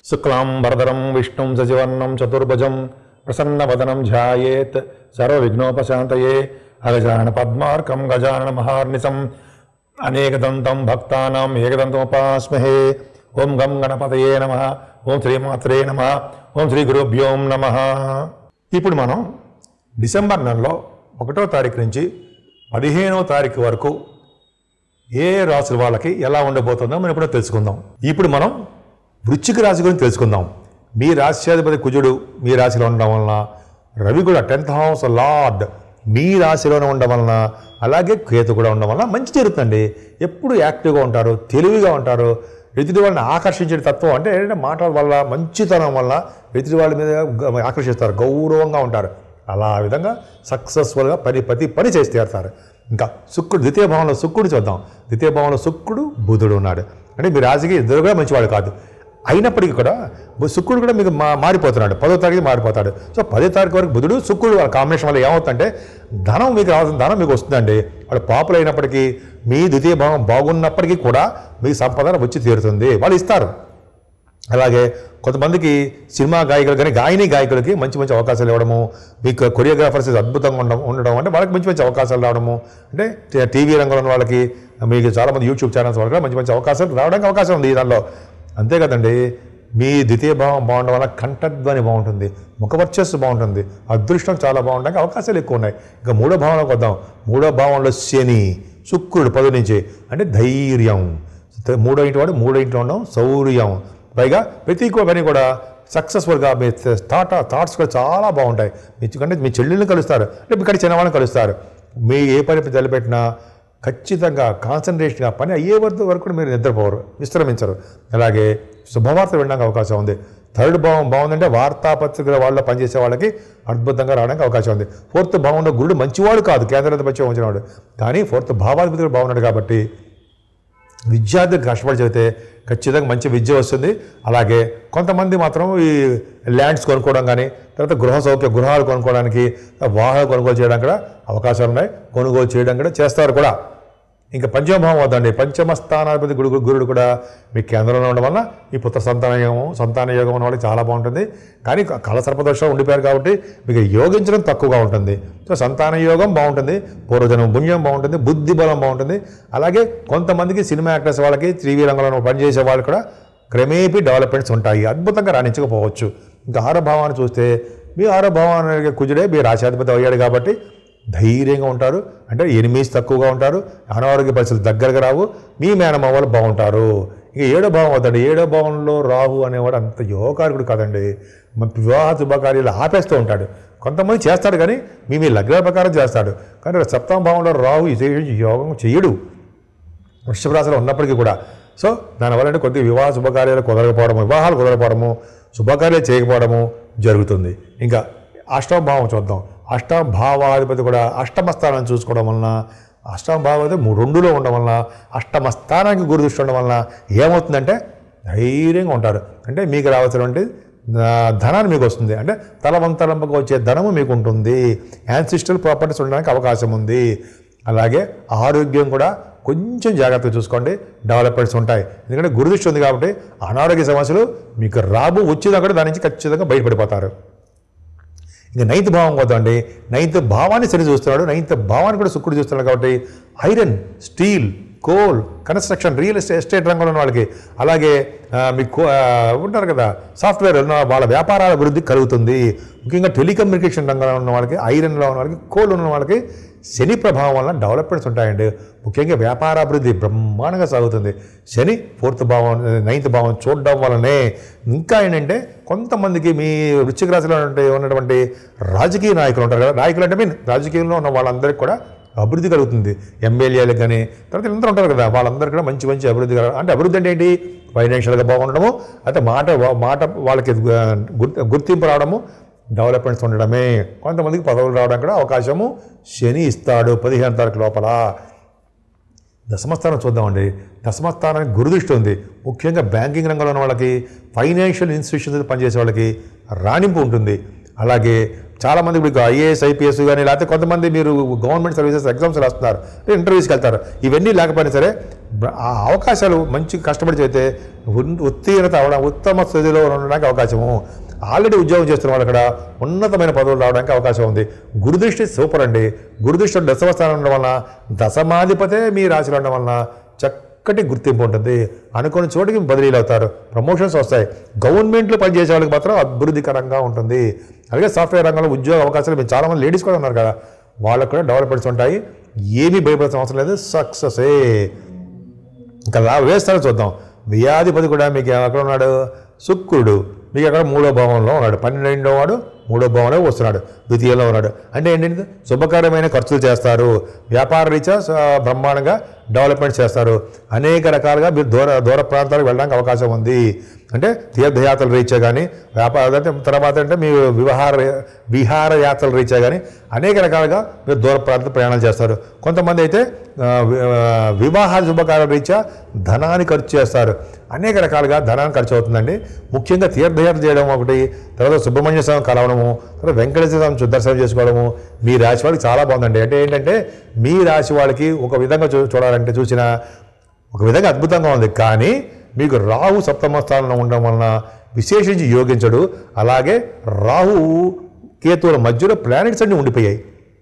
శుక్లాం వరదరం విష్ణుం సజివర్ణం చతుర్భుజం ప్రసన్నవదనం ధ్యాయేత్ సర్వవిఘ్నోపశాంతయే అగజాన పద్మార్కం గజానన మహార్నిశం అనేకదంతం భక్తానాం ఏకదంతముపాస్మహే ఓం గం గణపతయే నమ ఓం శ్రీమాత్రే నమ ఓం శ్రీ గురుభ్యోం నమ ఇప్పుడు మనం డిసెంబర్ నెలలో ఒకటో తారీఖు నుంచి పదిహేనవ తారీఖు వరకు ఏ రాశుల వాళ్ళకి ఎలా ఉండబోతుందో మనం ఇప్పుడు తెలుసుకుందాం ఇప్పుడు మనం వృశ్చిక రాశి గురించి తెలుసుకుందాం మీ రాశ్యాధిపతి కుజుడు మీ రాశిలో ఉండడం వలన రవి కూడా టెన్త్ హౌస్ లార్డ్ మీ రాశిలోనే ఉండడం వలన అలాగే కేతు కూడా ఉండడం వలన మంచి జరుగుతుందండి ఎప్పుడు యాక్టివ్గా ఉంటారు తెలివిగా ఉంటారు ఎదుటి వాళ్ళని ఆకర్షించే తత్వం అంటే ఏంటంటే మాటల వల్ల మంచితనం వల్ల ఎదుటి వాళ్ళ మీద గ- ఆకర్షిస్తారు గౌరవంగా ఉంటారు అలా ఆ విధంగా సక్సెస్ఫుల్గా పని ప్రతి పని చేసి తీరుతారు ఇంకా శుక్రుడు ద్వితీయ భావంలో శుక్రుడు చూద్దాం ద్వితీయ భావంలో శుక్రుడు బుధుడు ఉన్నాడు అంటే మీ రాశికి ఇద్దరు కూడా మంచివాడు కాదు అయినప్పటికీ కూడా బు- శుక్రుడు కూడా మీకు మా మారిపోతున్నాడు పదో తారీఖు మారిపోతాడు సో పదో తారీఖు వరకు బుధుడు శుక్రుడు వాళ్ళ కాంబినేషన్ వల్ల ఏమవుతుందంటే ధనం మీకు రావాల్సిన ధనం మీకు వస్తుందండి వాడు పాపులు అయినప్పటికీ మీ ద్వితీయ భావం బాగున్నప్పటికీ కూడా మీ సంపద వచ్చి తీరుతుంది వాళ్ళు ఇస్తారు అలాగే కొంతమందికి సినిమా గాయకులు కానీ గాయని గాయకులకి మంచి మంచి అవకాశాలు ఇవ్వడము మీకు కొరియోగ్రాఫర్స్ అద్భుతంగా ఉండడం ఉండడం అంటే వాళ్ళకి మంచి మంచి అవకాశాలు రావడము అంటే టీ- టీవీ రంగంలో ఉన్న వాళ్ళకి మీకు చాలామంది యూట్యూబ్ ఛానల్స్ వాళ్ళకి కూడా మంచి మంచి అవకాశాలు రావడానికి అవకాశం ఉంది ఈ దానిలో అంతే కదండి మీ ద్వితీయ భావం బాగుండడం వల్ల కంఠధ్వని బాగుంటుంది ముఖవర్చస్సు బాగుంటుంది అదృష్టం చాలా బాగుండడానికి అవకాశాలు ఎక్కువ ఉన్నాయి ఇంకా మూడో భావంలోకి వద్దాం మూడో భావంలో శని శుక్రుడు పది నుంచి అంటే ధైర్యం మూడో ఇంటి వాడు మూడో ఇంట్లో ఉండడం శౌర్యం పైగా ప్రతి ఒక్క పని కూడా సక్సెస్ఫుల్గా మీ థాట్ థాట్స్ కూడా చాలా బాగుంటాయి మీ కంటే మీ చెల్లెళ్ళని కలుస్తారు లేకపోతే ఇక్కడ చిన్నవాళ్ళని కలుస్తారు మీ ఏ పని తలపెట్టినా ఖచ్చితంగా కాన్సన్ట్రేషన్గా పని అయ్యే వరకు వరకు కూడా మీరు నిద్రపోరు విశ్రమించరు అలాగే శుభవార్త వినడానికి అవకాశం ఉంది థర్డ్ భావం బాగుందంటే వార్తాపత్రికల వాళ్ళలో పనిచేసే వాళ్ళకి అద్భుతంగా రావడానికి అవకాశం ఉంది ఫోర్త్ భావంలో గురుడు మంచివాడు కాదు కేంద్ర పక్షం ఉంచినవాడు కానీ ఫోర్త్ భావాధిపతి కూడా బాగున్నాడు కాబట్టి విద్యార్థులు కష్టపడి చదివితే ఖచ్చితంగా మంచి విద్య వస్తుంది అలాగే కొంతమంది మాత్రం ఈ ల్యాండ్స్ కొనుక్కోవడం కానీ తర్వాత గృహ సౌఖ్య గృహాలు కొనుక్కోవడానికి వాహనాలు కొనుగోలు చేయడానికి కూడా అవకాశాలు ఉన్నాయి కొనుగోలు చేయడం కూడా చేస్తారు కూడా ఇంకా పంచమభావం వద్దండి పంచమ స్థానాధిపతి గురు గురుడు కూడా మీ కేంద్రంలో ఉండడం వల్ల ఈ పుత్ర సంతాన యోగం సంతాన యోగం ఉన్న వాళ్ళకి చాలా బాగుంటుంది కానీ కళ సర్పదోషం ఉండిపోయారు కాబట్టి మీకు యోగించడం తక్కువగా ఉంటుంది సో సంతాన యోగం బాగుంటుంది పూర్వజనం పుణ్యం బాగుంటుంది బుద్ధి బలం బాగుంటుంది అలాగే కొంతమందికి సినిమా యాక్టర్స్ వాళ్ళకి టీవీ రంగంలో పనిచేసే వాళ్ళు కూడా క్రమేపీ డెవలప్మెంట్స్ ఉంటాయి అద్భుతంగా రాణించకపోవచ్చు ఇంకా ఆరో భావాన్ని చూస్తే మీ ఆరో భావానికి కుజుడే మీ రాశాధిపతి అయ్యాడు కాబట్టి ధైర్యంగా ఉంటారు అంటే ఎనిమిస్ తక్కువగా ఉంటారు అనారోగ్య పరిస్థితులు దగ్గరగా రావు మీ మేనమామలు బాగుంటారు ఇక ఏడో భావం అవుతాడు ఏడో భావంలో రాహు అనేవాడు అంత యోగకారకుడు కాదండి మన వివాహ శుభకార్యాలు ఆపేస్తూ ఉంటాడు కొంతమంది చేస్తాడు కానీ మీ మీ లగ్న ప్రకారం చేస్తాడు కానీ సప్తమ భావంలో రాహు ఈ యోగం చెయ్యడు వృషభ రాశిలో ఉన్నప్పటికీ కూడా సో దానివల్ల అంటే కొద్దిగా వివాహ శుభకార్యాలు కుదరకపోవడము వివాహాలు కుదరకపోవడము శుభకార్యాలు చేయకపోవడము జరుగుతుంది ఇంకా అష్టమ భావం చూద్దాం అష్టమ భావాధిపతి కూడా అష్టమ స్థానాన్ని చూసుకోవడం వలన అష్టమ భావాధిపతి మూ- రెండులో ఉండడం వలన అష్టమ స్థానానికి గురి దృష్టి ఉండడం వలన ఏమవుతుందంటే ధైర్యంగా ఉంటారు అంటే మీకు రావాల్సినటువంటి ఆ, ధనాన్ని మీకు వస్తుంది అంటే తలవంతలంపగా వచ్చే ధనము మీకు ఉంటుంది యాన్సిస్టల్ ప్రాపర్టీస్ ఉండడానికి అవకాశం ఉంది అలాగే ఆరోగ్యం కూడా కొంచెం జాగ్రత్తగా చూసుకోండి డెవలప్మెంట్స్ ఉంటాయి ఎందుకంటే గురుదృష్టి ఉంది కాబట్టి అనారోగ్య సమస్యలు మీకు రాబు వచ్చినా కూడా దాని నుంచి ఖచ్చితంగా బయటపడిపోతారు ఇంకా నైన్త్ భావం వద్దండి నైన్త్ భావాన్ని సరి చూస్తున్నాడు నైన్త్ భావాన్ని కూడా శుక్రుడు చూస్తున్నాడు కాబట్టి iron steel coal construction real estate estate రంగంలో ఉన్న వాళ్ళకి అలాగే ఆ, మీకు కో- ఆ, ఉంటారు కదా సాఫ్ట్వేర్ ఉన్న వాళ్ళ వ్యాపారాల అభివృద్ధి కలుగుతుంది ముఖ్యంగా టెలికమ్యూనికేషన్ రంగంలో ఉన్న వాళ్ళకి ఐరన్లో ఉన్న వాళ్ళకి కోల్ ఉన్న వాళ్ళకి శని ప్రభావం వలన డెవలప్మెంట్స్ ఉంటాయండి ముఖ్యంగా వ్యాపార అభివృద్ధి బ్రహ్మాండంగా సాగుతుంది శని ఫోర్త్ భావం నైన్త్ భావం చూడడం వలనే ఇంకా ఏంటంటే కొంతమందికి మీ వృశ్చిక రాశిలో ఉంటే ఉన్నటువంటి రాజకీయ నాయకులు ఉంటారు కదా నాయకులు అంటే మీన్ రాజకీయంలో ఉన్న వాళ్ళందరికీ కూడా అభివృద్ధి కలుగుతుంది ఎమ్మెల్యేలకు కానీ తర్వాత వీళ్ళందరూ ఉంటారు కదా వాళ్ళందరూ కూడా మంచి మంచి అభివృద్ధి కల అంటే అభివృద్ధి అంటే ఏంటి ఫైనాన్షియల్గా బాగుండడము అయితే మాట మాట వాళ్ళకి ఆ, గుర్తి- గుర్తింపు రావడము డెవలప్మెంట్స్ ఉండడమే కొంతమందికి పదవులు రావడం కూడా అవకాశము శని ఇస్తాడు పదిహేను తారీఖు లోపల దశమస్థానం చూద్దామండి దశమస్థానానికి గురుదృష్టి ఉంది ముఖ్యంగా బ్యాంకింగ్ రంగంలో ఉన్న వాళ్ళకి ఫైనాన్షియల్ ఇన్స్టిట్యూషన్స్ పనిచేసే వాళ్ళకి రాణింపు ఉంటుంది అలాగే చాలామంది మీకు ఐఏఎస్ ఐపీఎస్ కానీ లేకపోతే కొంతమంది మీరు గవర్నమెంట్ సర్వీసెస్ ఎగ్జామ్స్ రాస్తున్నారు ఇంటర్వ్యూస్కి వెళ్తారు ఇవన్నీ లేకపోయినా సరే బ్ర- ఆ అవకాశాలు మంచి కష్టపడి చేస్తే ఉన్- ఉత్తీర్ణత అవడం ఉత్తమ స్థితిలో ఉండడానికి అవకాశము ఆల్రెడీ ఉద్యోగం చేస్తున్న వాళ్ళు అక్కడ ఉన్నతమైన పదవులు రావడానికి అవకాశం ఉంది గురుదృష్టి సూపర్ అండి గురుదృష్టి దశమ స్థానం ఉండడం వలన దశమాధిపతే మీ రాశిలో ఉండడం వలన చక్కటి గుర్తింపు ఉంటుంది అనుకున్న చోటికి బదిలీలు అవుతారు ప్రమోషన్స్ వస్తాయి గవర్నమెంట్లో పనిచేసే వాళ్ళకి మాత్రం అభివృద్ధికరంగా ఉంటుంది అలాగే సాఫ్ట్వేర్ రంగంలో ఉద్యోగ అవకాశాలు మీరు చాలామంది లేడీస్ కూడా ఉన్నారు కదా వాళ్ళకు కూడా డెవలప్మెంట్స్ ఉంటాయి ఏమీ భయపడాల్సిన అవసరం లేదు సక్సెసే ఇంకా రా వేస్తారో చూద్దాం వ్యాధిపతి కూడా మీకు ఎక్కడ ఉన్నాడు శుక్రుడు మీకు అక్కడ మూడో భావంలో ఉన్నాడు పన్నెండో వాడు మూడో భావంలో వస్తున్నాడు ద్వితీయంలో ఉన్నాడు అంటే ఏంటంటే శుభకరమైన ఖర్చులు చేస్తారు వ్యాపార రీత్యా స- బ్రహ్మాండంగా డెవలప్మెంట్ చేస్తారు అనేక రకాలుగా మీరు దూర దూర ప్రాంతాలకు వెళ్ళడానికి అవకాశం ఉంది అంటే తీర్థయాత్రలు రీత్యా కానీ వ్యాపార అంటే తర్వాత అంటే మీ విహార విహార యాత్రలు రీత్యా కానీ అనేక రకాలుగా మీరు దూర ప్రాంత ప్రయాణాలు చేస్తారు కొంతమంది అయితే ఆ, వి- ఆ, వివాహ శుభకార్యాల రీత్యా ధనాన్ని ఖర్చు చేస్తారు అనేక రకాలుగా ధనాన్ని ఖర్చు అవుతుందండి ముఖ్యంగా తీర్థయాత్ర చేయడం ఒకటి తర్వాత సుబ్రహ్మణ్య స్వామి కలవడము తర్వాత వెంకటేశ్వర స్వామి చు- దర్శనం చేసుకోవడము మీ రాశి వాళ్ళకి చాలా బాగుందండి అంటే ఏంటంటే మీ రాశి వాళ్ళకి ఒక విధంగా చూ చూడాలంటే చూసిన ఒక విధంగా అద్భుతంగా ఉంది కానీ మీకు రాహు సప్తమ స్థానంలో ఉండడం వలన విశేషించి యోగించడు అలాగే రాహు కేతువుల మధ్యలో ప్లానెట్స్ అన్ని ఉండిపోయాయి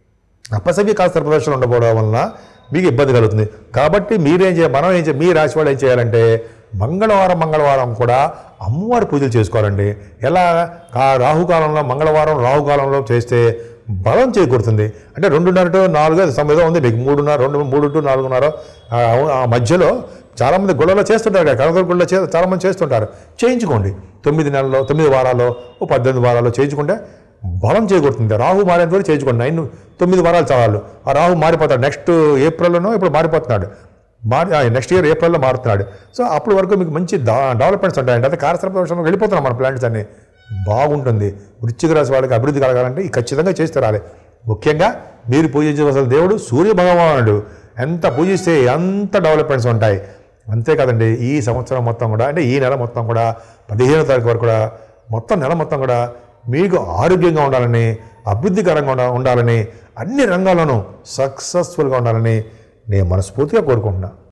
అపసవ్య కాస్త ప్రదర్శన ఉండకపోవడం వలన మీకు ఇబ్బంది కలుగుతుంది కాబట్టి మీరేం చేయాలి మనం ఏం చేయాలి మీ రాశి వాళ్ళు ఏం చేయాలంటే మంగళవారం మంగళవారం కూడా అమ్మవారి పూజలు చేసుకోవాలండి ఎలా ఆ రాహుకాలంలో మంగళవారం రాహుకాలంలో చేస్తే బలం చేకూరుతుంది అంటే రెండున్నర టు నాలుగు అది సమయం ఉంది మీకు మూడున్నర రెండు మూడు టు నాలుగున్నర ఆ, ఆ మధ్యలో చాలామంది గుళ్ళలో చేస్తుంటారు కదా కనకదుర్గ గుళ్ళలో చే చాలామంది చేస్తుంటారు చేయించుకోండి తొమ్మిది నెలల్లో తొమ్మిది వారాల్లో ఓ పద్దెనిమిది వారాల్లో చేయించుకుంటే బలం చేకూరుతుంది రాహు మారేంత వరకు చేయించుకోండి నైన్ తొమ్మిది వారాలు చాలు ఆ రాహు మారిపోతాడు నెక్స్ట్ ఏప్రిల్లోనో ఇప్పుడు మారిపోతున్నాడు మారి నెక్స్ట్ ఇయర్ ఏప్రిల్లో మారుతున్నాడు సో అప్పటి వరకు మీకు మంచి డా- డెవలప్మెంట్స్ ఉంటాయండి అదే కార్యక్రమ ప్రవేశంలో వెళ్ళిపోతున్నాం మన ప్లాంట్స్ అన్ని బాగుంటుంది వృశ్చిక రాశి వాళ్ళకి అభివృద్ధి కలగాలంటే ఈ ఖచ్చితంగా చేసి తీరాలి ముఖ్యంగా మీరు పూజించవలసిన దేవుడు సూర్య భగవానుడు ఎంత పూజిస్తే అంత డెవలప్మెంట్స్ ఉంటాయి అంతే కదండి ఈ సంవత్సరం మొత్తం కూడా అంటే ఈ నెల మొత్తం కూడా పదిహేనో తారీఖు వరకు కూడా మొత్తం నెల మొత్తం కూడా మీకు ఆరోగ్యంగా ఉండాలని అభివృద్ధికరంగా ఉండ- ఉండాలని అన్ని రంగాల్లోనూ సక్సెస్ఫుల్గా ఉండాలని నేను మనస్ఫూర్తిగా కోరుకుంటున్నాను